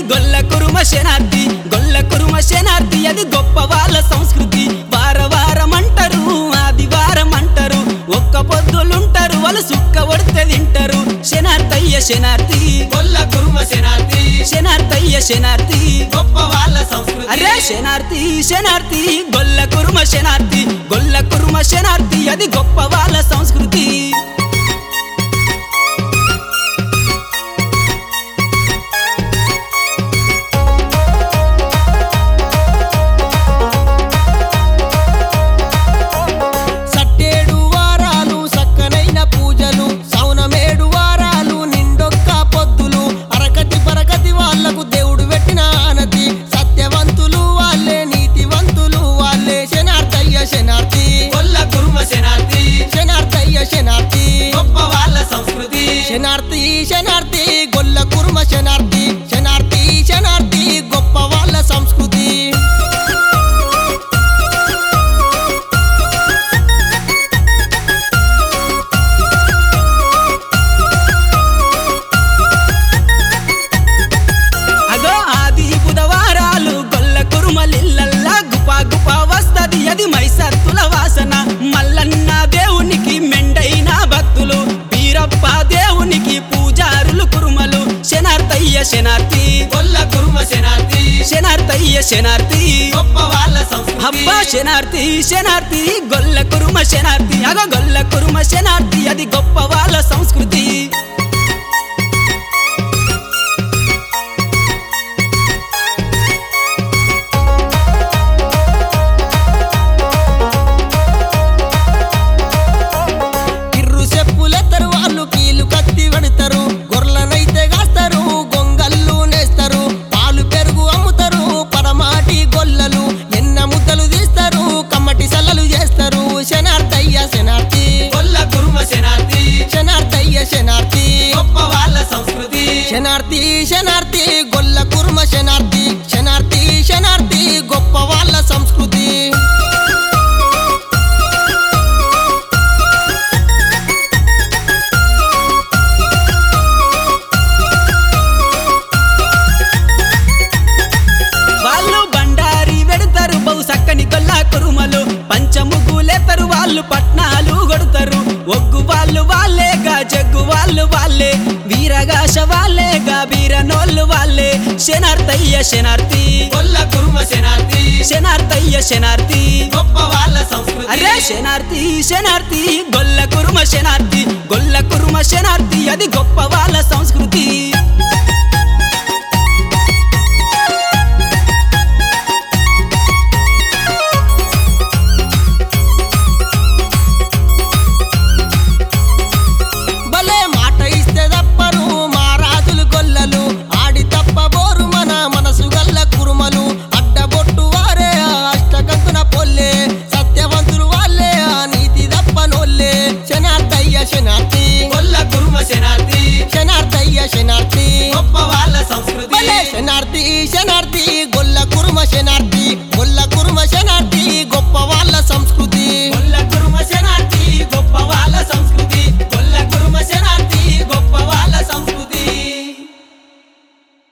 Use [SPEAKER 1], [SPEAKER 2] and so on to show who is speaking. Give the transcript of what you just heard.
[SPEAKER 1] గొల్ల కురుమ శనార్థి గొల్ల కురుమ శనార్థి అది గొప్ప వాళ్ళ సంస్కృతి వార వారం అంటారు ఆదివారం అంటారు ఒక్క పొద్దులుంటారు వాళ్ళు సుక్క ఒడితే తింటారు శనార్థయ్య శనార్థి
[SPEAKER 2] గొల్ల కురుమ శనార్థి
[SPEAKER 1] శనార్థయ్య శనార్థి
[SPEAKER 2] గొప్ప వాళ్ళ సంస్కృతి
[SPEAKER 1] అరే శనార్థి శనార్థి గొల్ల కురుమ శనార్థి గొల్ల కురుమ శనార్థి అది గొప్ప వాళ్ళ సంస్కృతి
[SPEAKER 3] సట్టేడు వారాలు సక్కనైన పూజలు సౌనమేడు వారాలు నిండొక్క పొద్దులు అరకటి పరకటి వాళ్లకు దేవుడు పెట్టిన ఆనతి సత్యవంతులు వాళ్ళే నీతివంతులు వాళ్ళే శనార్థయ్య శనార్థి
[SPEAKER 2] గొల్ల కురుమ శనార్థి
[SPEAKER 3] శనార్థయ్య శనార్థి
[SPEAKER 2] గొప్ప వాళ్ళ సంస్కృతి
[SPEAKER 3] శనార్థి శనార్థి గొల్ల కుర్మ శనార్థి శనార్థి శనార్థి గొప్ప వాళ్ళ సంస్కృతి
[SPEAKER 1] అగో ఆది బుధవారాలు గొల్ల కురుమలిల్లల్లా గుపా గుపా వస్తది అది మైసత్తుల వాసన మల్లన్న దేవునికి మెండైన భక్తులు బీరప్ప దేవునికి పూజారులు కురుమలు శనార్థయ్య శనార్థి
[SPEAKER 2] గొల్ల కురుమ శనార్థి
[SPEAKER 1] శనార్థయ్య శనార్థి
[SPEAKER 2] గొప్ప వాళ్ళ సంస్కృతి
[SPEAKER 1] అబ్బా శనార్థి శనార్థి గొల్ల కురుమ శనార్థి అగో గొల్ల కురుమ శనార్థి అది గొప్ప వాళ్ళ సంస్కృతి
[SPEAKER 3] కిర్రు చెప్పులెత్తరు వాళ్ళు కీలు కత్తి పెడతారు గొర్రెలనైతే కాస్తారు గొంగళ్ళు నేస్తారు పాలు పెరుగు అమ్ముతారు పరమాటి గొల్లలు ఎన్న ముద్దలు తీస్తారు కమ్మటి సల్లలు చేస్తారు శనార్థయ్య శనార్థి
[SPEAKER 2] గొల్ల కురుమ శనార్థి
[SPEAKER 3] శనార్థయ్య శనార్థి
[SPEAKER 2] గొప్ప వాళ్ళ సంస్కృతి
[SPEAKER 3] శనార్థి శనార్థి గొల్ల కుర్మ శనార్థి శనార్థి శనార్థి గొప్ప వాళ్ళ సంస్కృతి
[SPEAKER 1] వాళ్ళు బండారి వెడతారు బహు సక్కని గొల్ల కురుమలు పంచముగ్గులేతారు వాళ్ళు పట్నాలు కొడతారు ఒగ్గు వాళ్ళు వాళ్ళేగా జగ్గు వాళ్ళు వాళ్ళే వీరగాశ వాళ్ళేగా వీరనోళ్ళు వాళ్ళే శనార్థయ్య శనార్థి
[SPEAKER 2] గొల్ల కురుమ శనార్థి
[SPEAKER 1] శనార్థయ్య శనార్థి
[SPEAKER 2] గొప్ప వాళ్ళ సంస్కృతి
[SPEAKER 1] అరే శనార్థి శనార్థి గొల్ల కురుమ శనార్థి గొల్ల కురుమ శనార్థి అది గొప్ప వాళ్ళ సంస్కృతి